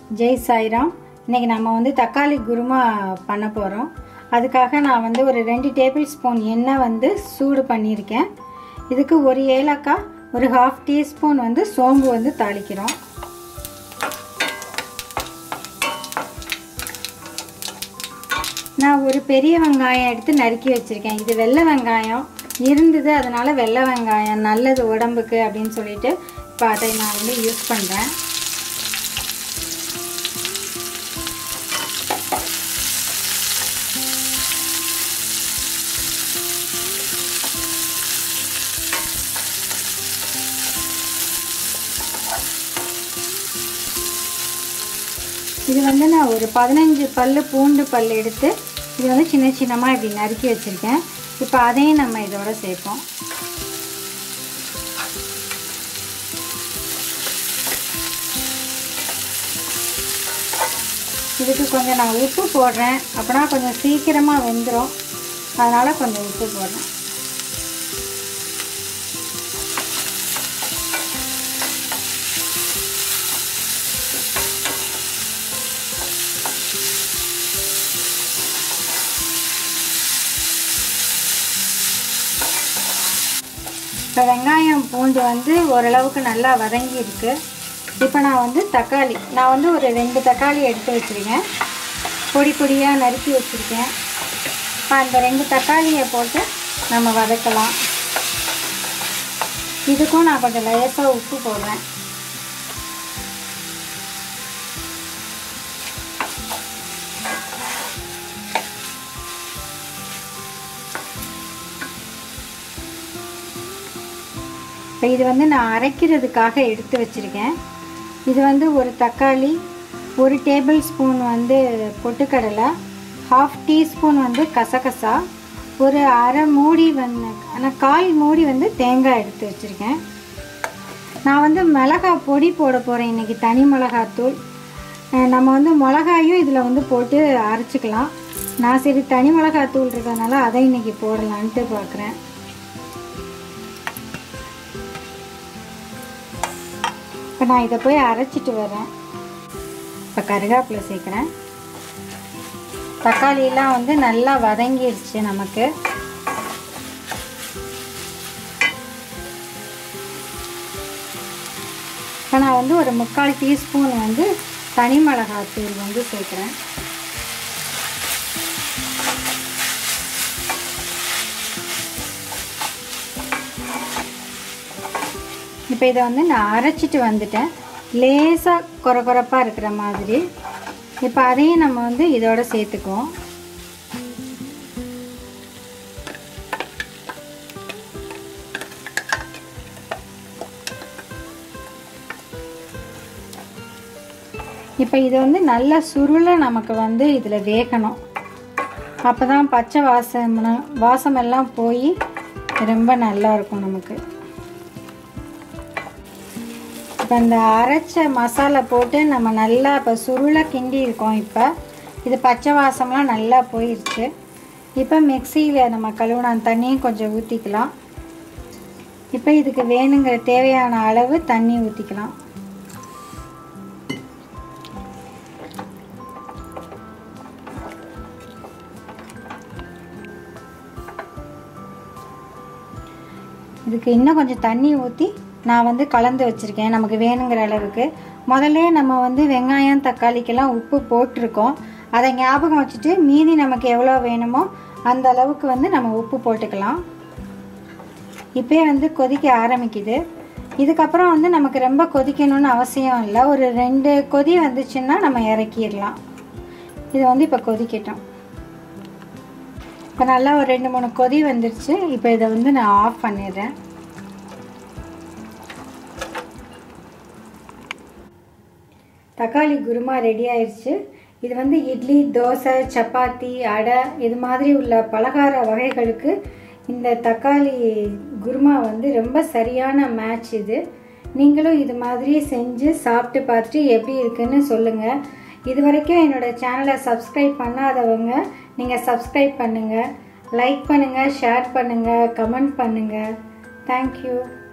ஜெய் சாய்ராம் இன்னைக்கு நம்ம வந்து தக்காளி குருமா பண்ண போகிறோம் அதுக்காக நான் வந்து ஒரு ரெண்டு டேபிள் ஸ்பூன் எண்ணெய் வந்து சூடு பண்ணியிருக்கேன் இதுக்கு ஒரு ஏலக்காய் ஒரு ஹாஃப் டீஸ்பூன் வந்து சோம்பு வந்து தாளிக்கிறோம் நான் ஒரு பெரிய வெங்காயம் எடுத்து நறுக்கி வச்சுருக்கேன் இது வெள்ளை வெங்காயம் இருந்தது அதனால் வெள்ளை வெங்காயம் நல்லது உடம்புக்கு அப்படின்னு சொல்லிட்டு இப்போ அதை நான் வந்து யூஸ் பண்ணுறேன் இது வந்து நான் ஒரு பதினஞ்சு பல் பூண்டு பல் எடுத்து இது வந்து சின்ன சின்னமாக இப்படி நறுக்கி வச்சுருக்கேன் இப்போ அதையும் நம்ம இதோட சேர்ப்போம் இதுக்கு கொஞ்சம் நான் உப்பு போடுறேன் அப்படின்னா கொஞ்சம் சீக்கிரமாக வெந்துடும் அதனால் கொஞ்சம் உப்பு போடுறேன் இப்போ வெங்காயம் பூண்டு வந்து ஓரளவுக்கு நல்லா வதங்கி இருக்கு இப்போ நான் வந்து தக்காளி நான் வந்து ஒரு ரெண்டு தக்காளி எடுத்து வச்சுருக்கேன் பொடி பொடியாக நறுக்கி வச்சுருக்கேன் இப்போ அந்த ரெண்டு தக்காளியை போட்டு நம்ம வதக்கலாம் இதுக்கும் நான் கொஞ்சம் லேசாக உப்பு போடுறேன் இப்போ இது வந்து நான் அரைக்கிறதுக்காக எடுத்து வச்சுருக்கேன் இது வந்து ஒரு தக்காளி ஒரு டேபிள் ஸ்பூன் வந்து பொட்டுக்கடலை ஹாஃப் டீஸ்பூன் வந்து கசகசா ஒரு அரை மூடி வந்து ஆனால் கால் மூடி வந்து தேங்காய் எடுத்து வச்சுருக்கேன் நான் வந்து மிளகா பொடி போட போகிறேன் இன்றைக்கி தனி மிளகாத்தூள் நம்ம வந்து மிளகாயும் இதில் வந்து போட்டு அரைச்சிக்கலாம் நான் சரி தனி மிளகாத்தூள் இருக்கிறதுனால அதை இன்றைக்கி போடலான்ட்டு பார்க்குறேன் இப்போ நான் இதை போய் அரைச்சிட்டு வரேன் இப்போ கருவேப்பிலை சேர்க்குறேன் தக்காளியெல்லாம் வந்து நல்லா வதங்கிடுச்சு நமக்கு இப்போ நான் வந்து ஒரு முக்கால் டீஸ்பூன் வந்து தனி மிளகாத்தூள் வந்து சேர்க்குறேன் இப்போ இதை வந்து நான் அரைச்சிட்டு வந்துட்டேன் லேசாக குறை குறைப்பாக இருக்கிற மாதிரி இப்போ அதையும் நம்ம வந்து இதோட சேர்த்துக்குவோம் இப்போ இது வந்து நல்ல சுருளை நமக்கு வந்து இதில் வேகணும் அப்போ தான் பச்சை வாசம் வாசமெல்லாம் போய் ரொம்ப நல்லா இருக்கும் நமக்கு இப்போ இந்த அரைச்ச மசாலா போட்டு நம்ம நல்லா இப்போ சுருளை கிண்டி இருக்கோம் இப்போ இது பச்சை வாசம்லாம் நல்லா போயிடுச்சு இப்போ மிக்சியில் நம்ம கழுவுன தண்ணியும் கொஞ்சம் ஊற்றிக்கலாம் இப்போ இதுக்கு வேணுங்கிற தேவையான அளவு தண்ணி ஊற்றிக்கலாம் இதுக்கு இன்னும் கொஞ்சம் தண்ணி ஊற்றி நான் வந்து கலந்து வச்சுருக்கேன் நமக்கு வேணுங்கிற அளவுக்கு முதல்ல நம்ம வந்து வெங்காயம் தக்காளிக்கெல்லாம் உப்பு போட்டிருக்கோம் அதை ஞாபகம் வச்சுட்டு மீதி நமக்கு எவ்வளோ வேணுமோ அந்த அளவுக்கு வந்து நம்ம உப்பு போட்டுக்கலாம் இப்போயே வந்து கொதிக்க ஆரம்பிக்குது இதுக்கப்புறம் வந்து நமக்கு ரொம்ப கொதிக்கணும்னு அவசியம் இல்லை ஒரு ரெண்டு கொதி வந்துச்சுன்னா நம்ம இறக்கிடலாம் இது வந்து இப்போ கொதிக்கட்டும் இப்போ நல்லா ஒரு ரெண்டு மூணு கொதி வந்துருச்சு இப்போ இதை வந்து நான் ஆஃப் பண்ணிடுறேன் தக்காளி குருமா ரெடி ஆயிடுச்சு இது வந்து இட்லி தோசை சப்பாத்தி அடை இது மாதிரி உள்ள பலகார வகைகளுக்கு இந்த தக்காளி குருமா வந்து ரொம்ப சரியான மேட்ச் இது நீங்களும் இது மாதிரி செஞ்சு சாப்பிட்டு பார்த்துட்டு எப்படி இருக்குன்னு சொல்லுங்கள் இது வரைக்கும் என்னோடய சேனலை சப்ஸ்கிரைப் பண்ணாதவங்க நீங்கள் சப்ஸ்கிரைப் பண்ணுங்கள் லைக் பண்ணுங்கள் ஷேர் பண்ணுங்கள் கமெண்ட் பண்ணுங்கள் தேங்க்யூ